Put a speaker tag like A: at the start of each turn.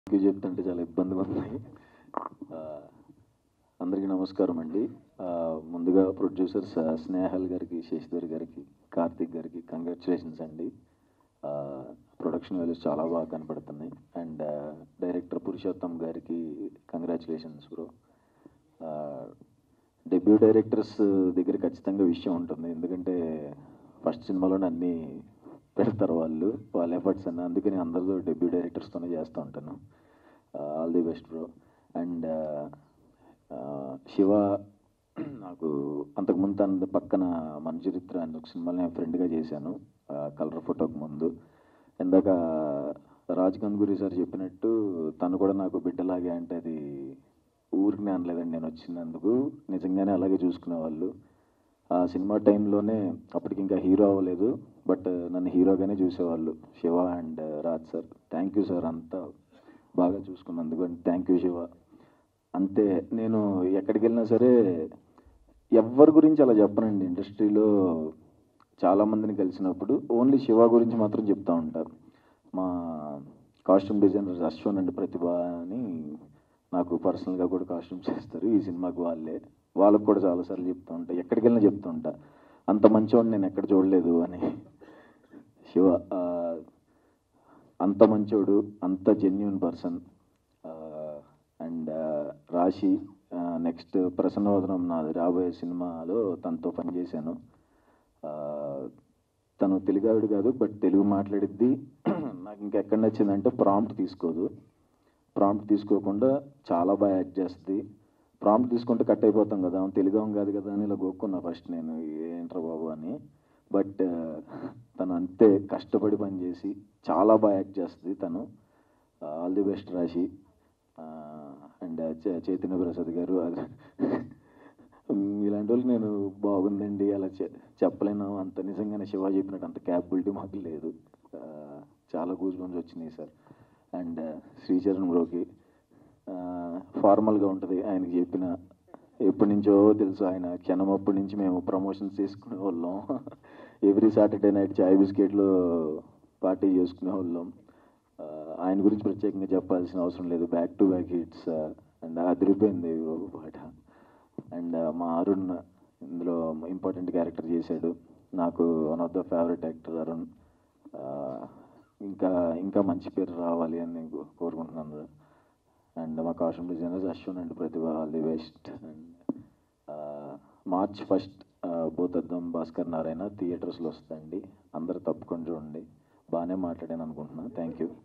A: thank you చెప్తుంటే చాలా ఇబ్బందిగా ఉంది ఆ, అందరికీ నమస్కారం అండి ఆ, ముందుగా ప్రొడ్యూసర్స్ స్నేహల్ గారికి శశిధర్ గారికి కార్తిక్ గారికి కంగ్రాచులేషన్స్ అండి ప్రొడక్షన్ వాల్యూస్ చాలా బాగా కనపడుతున్నాయి అండ్ డైరెక్టర్ పురుషోత్తం గారికి కంగ్రాచులేషన్స్ బ్రో డెబ్యూ డైరెక్టర్స్ దగ్గర ఖచ్చితంగా విషయం ఉంటుంది ఎందుకంటే ఫస్ట్ సినిమాలోనే అన్నీ పెడతారు వాళ్ళు వాళ్ళ ఎఫర్ట్స్ అన్న అందుకని అందరితో డెబ్యూ డైరెక్టర్స్తోనే చేస్తూ ఉంటాను all the best bro and Shiva నాకు అంతకుముందు తన పక్కన మన చరిత్ర అని ఒక సినిమాలో నేను ఫ్రెండ్గా చేశాను కలర్ ఫోటోకి ముందు ఇందాక రాజ్ గంగూరి సార్ చెప్పినట్టు తను కూడా నాకు బిడ్డలాగే అంటే అది ఊరికి అనలేదండి నేను వచ్చినందుకు నిజంగానే అలాగే చూసుకునేవాళ్ళు ఆ సినిమా టైంలోనే అప్పటికి ఇంకా హీరో అవ్వలేదు బట్ నన్ను హీరోగానే చూసేవాళ్ళు Shiva and Raj sir thank you sir అంతా బాగా చూసుకున్నందుకు అండ్ థ్యాంక్ యూ శివ అంతే నేను ఎక్కడికి వెళ్ళినా సరే ఎవరి గురించి అలా చెప్పనండి ఇండస్ట్రీలో చాలామందిని కలిసినప్పుడు ఓన్లీ శివ గురించి మాత్రం చెప్తా ఉంటారు మా costume designer Ashwan and Pratibha అని నాకు పర్సనల్గా కూడా కాస్ట్యూమ్స్ చేస్తారు ఈ సినిమాకి వాళ్ళే వాళ్ళకు కూడా చాలాసార్లు చెప్తూ ఉంటా ఎక్కడికి వెళ్ళినా చెప్తూ ఉంటా అంత మంచివాడిని నేను ఎక్కడ చూడలేదు అని శివ ఆ, అంత మంచోడు అంత genuine person and Rashi next Prasannavadanam నాది రాబోయే సినిమాలో తనతో పనిచేశాను ఆ, తను తెలుగావిడ కాదు బట్ తెలుగు మాట్లాడిద్ది నాకు ఇంకా ఎక్కడ నచ్చిందంటే ప్రాంప్ట్ తీసుకోదు ప్రాంప్ట్ తీసుకోకుండా చాలా బాగా యాక్ట్ చేస్తుంది ప్రాంప్ట్ తీసుకుంటే కట్ అయిపోతాం కదా ఆమె తెలుగు ఆమె కాదు కదా అని ఇలా గోక్కున్నా ఫస్ట్ నేను ఏంట్రా బాబు అని బట్ తను అంతే కష్టపడి పనిచేసి చాలా బాగా యాక్ట్ చేస్తుంది తను all the best Rashi and Chaitanya Prasad garu అది ఇలాంటి వాళ్ళకి నేను బాగుందండి అలా చె- చెప్పలేను అంత నిజంగానే శివ చెప్పినట్టు అంత క్యాపబిలిటీ మాకు లేదు ఆ, చాలా గూజ్ బంప్స్ వచ్చినాయి సార్ అండ్ శ్రీచరణ్ బ్రోకి ఫార్మల్గా ఉంటుంది ఆయనకి చెప్పిన ఎప్పటి నుంచో తెలుసు ఆయన క్షణం అప్పటి నుంచి మేము ప్రమోషన్స్ చేసుకునే వాళ్ళం ఎవ్రీ సాటర్డే నైట్ చాయ్ బిస్కెట్లు పార్టీ చేసుకునే వాళ్ళం ఆ, ఆయన గురించి ప్రత్యేకంగా చెప్పాల్సిన అవసరం లేదు back to back hits and అదిరిపోయింది ఈ పాట అండ్ మా అరుణ్ ఇందులో ఇంపార్టెంట్ క్యారెక్టర్ చేశాడు నాకు one of the favourite actor Arun ఆ, ఇంకా ఇంకా మంచి పేరు రావాలి అని నేను కో- కోరుకుంటున్నాను అండ్ మా costume designers Ashwan and Pratibha all the best and March first Bhoothaddam Bhaskar Narayana థియేటర్స్లో వస్తాయండి అందరూ తప్పకుండా చూడండి బాగానే మాట్లాడాను అనుకుంటున్నాను థ్యాంక్ యూ